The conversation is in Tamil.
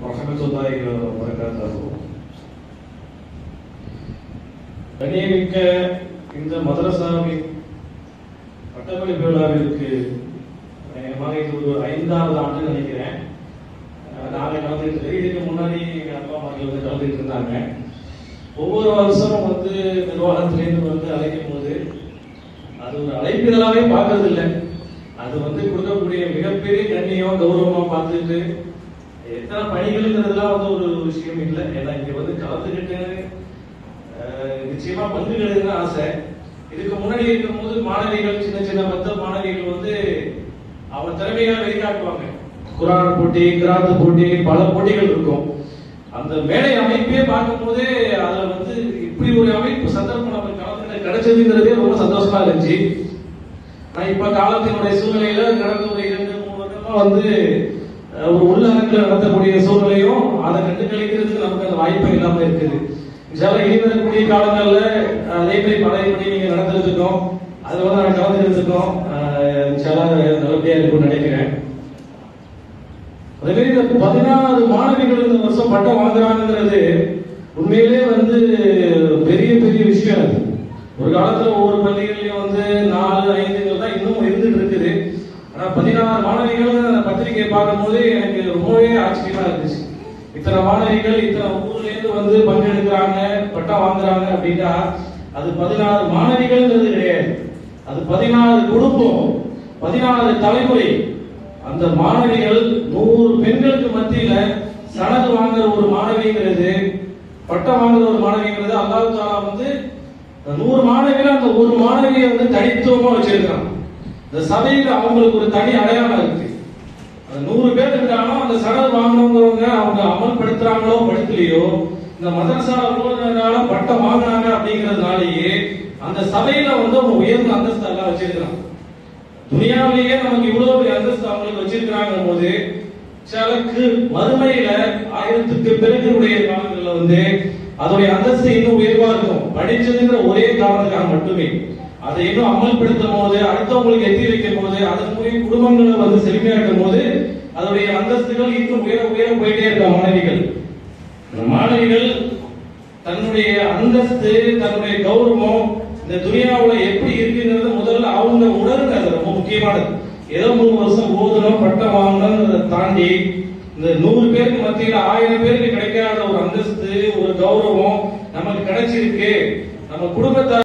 வரமத்துல்லாஹி வரகாத்துஹு கண்ணியமிக்க இந்த மதரசாவின் பட்டமளிப்பு விழாவிற்கு அநேகமாக இது ஒரு ஐந்தாவது ஆண்டு நினைக்கிறேன் அஹ் நாங்க கலந்துட்டு இதுக்கு முன்னாடி எங்க அப்பா அம்மாக்கள் வந்து கலந்துட்டு இருந்தாங்க ஒவ்வொரு வருஷமும் வந்து நிர்வாகத்திலேருந்து வந்து அழைக்கும் போது அது ஒரு அழைப்பிதழாவே பார்க்கறது இல்லை அது வந்து கொடுக்கக்கூடிய மிகப்பெரிய கண்ணியம் கௌரவமா பார்த்துட்டு எத்தனை பணிகள்ங்கிறதுலாம் வந்து ஒரு விஷயம் இல்லை ஏன்னா இங்க வந்து கலந்துக்கிட்டு அஹ், நிச்சயமா பங்குகளுன்னு ஆசை இதுக்கு முன்னாடி இருக்கும்போது மாணவிகள் சின்ன சின்ன மத்த மாணவிகள் வந்து அவன் திறமையா வெளிக்காட்டுவாங்க குரான் போட்டி கிராத்து போட்டி பல போட்டிகள் இருக்கும் அந்த மேடை அமைப்பே பார்க்கும்போதே அதுல வந்து இப்படி ஒரு அமைப்பு சந்தர்ப்பம் நமக்கு கலந்துக்கிட்ட கிடைச்சதுங்கிறதே ரொம்ப சந்தோஷமா இருந்துச்சு நான் இப்ப காலத்தினுடைய சூழ்நிலையில கடந்த ஒரு இரண்டு மூணு வருடமா வந்து அஹ், ஒரு உள்ளரங்கில் நடத்தக்கூடிய சூழ்நிலையும் அதை கண்டு கழிக்கிறதுக்கு நமக்கு அந்த வாய்ப்பு இல்லாம இருக்குது இன்ஷால்லா இனி வரக்கூடிய காலங்கள்ல அஹ், அதே மாதிரி பழையபடி நீங்க நடத்துறதுக்கும் அதுல வந்து நான் கலந்துக்கிறதுக்கும் அஹ், இன்ஷால்லா நல்லபடியா இருக்கும்னு நினைக்கிறேன் அதே மாதிரி இந்த பதினாறு மாணவிகள் இந்த வருஷம் பட்டம் வாங்குறாங்கிறது உண்மையிலே வந்து பெரிய பெரிய விஷயம் அது ஒரு காலத்துல ஒவ்வொரு பள்ளிகள்லயும் வந்து நாலு ஐந்துகள் தான் இன்னும் இருந்துட்டு இருக்குது ஆனா பதினாறு மாணவிகள் அந்த பத்திரிகையை பார்க்கும்போது எனக்கு ரொம்பவே ஆச்சரியமா இருந்துச்சு இத்தனை மாணவிகள் இத்தனை ஊர்ல இருந்து வந்து பங்கெடுக்கிறாங்க பட்டம் வாங்குறாங்க அப்படின்னா அது பதினாறு மாணவிகள்ங்கிறது கிடையாது அது பதினாறு குடும்பம் பதினாறு தலைமுறை அந்த மாணவிகள் நூறு பெண்களுக்கு மத்தியில சனது வாங்குற ஒரு மாணவிங்கிறது பட்டம் வாங்குற ஒரு மாணவிங்கிறது அல்லாஹ் தாலா வந்து அந்த நூறு மாணவிகள் அந்த ஒரு மாணவியை வந்து தனித்துவமா வச்சிருக்கான் இந்த சபையில அவங்களுக்கு ஒரு தனி அடையாளம் இருக்கு அந்த நூறு பேர் இருக்காங்களோ அந்த சனது வாங்கினவங்க அவங்க அமல்படுத்துறாங்களோ படுத்தலையோ இந்த மதரசா ஊழியர்களால பட்டம் வாங்கினாங்க அப்படிங்கறதுனாலயே அந்த சபையில வந்து அவங்க உயர்ந்த அந்தஸ்து எல்லாம் வச்சிருக்காங்க துனியாவிலேயே நமக்கு இவ்வளவு பெரிய அந்தஸ்து அவங்களுக்கு வச்சிருக்கிறாங்க போது சிலக்கு மறுமையில ஆயிரத்துக்கு பிறகு உடைய காலங்கள்ல வந்து அதோடைய அந்தஸ்து இன்னும் உயர்வா இருக்கும் படிச்சதுங்கிற ஒரே காரணத்துக்காக மட்டுமே அதை இன்னும் அமல்படுத்தும் போது அடுத்தவங்களுக்கு எத்தி வைக்கும் போது அதன் மூலியம் குடும்பங்களை வந்து செழுமையாக்கும் போது அதோடைய அந்தஸ்துகள் இன்னும் உயர உயர போயிட்டே இருக்க மாணவிகள் இந்த மாணவிகள் தன்னுடைய அந்தஸ்து தன்னுடைய கௌரவம் இந்த துனியாவுல எப்படி இருக்குங்கிறது முதல்ல அவங்க உணருங்க அது ரொம்ப முக்கியமானது ஏதோ மூணு வருஷம் ஓதணும் பட்டம் வாங்கணும்ன்றதை தாண்டி இந்த நூறு பேருக்கு மத்தியில ஆயிரம் பேருக்கு கிடைக்காத ஒரு அந்தஸ்து ஒரு கௌரவம் நமக்கு கிடைச்சிருக்கு நம்ம குடும்பத்தார்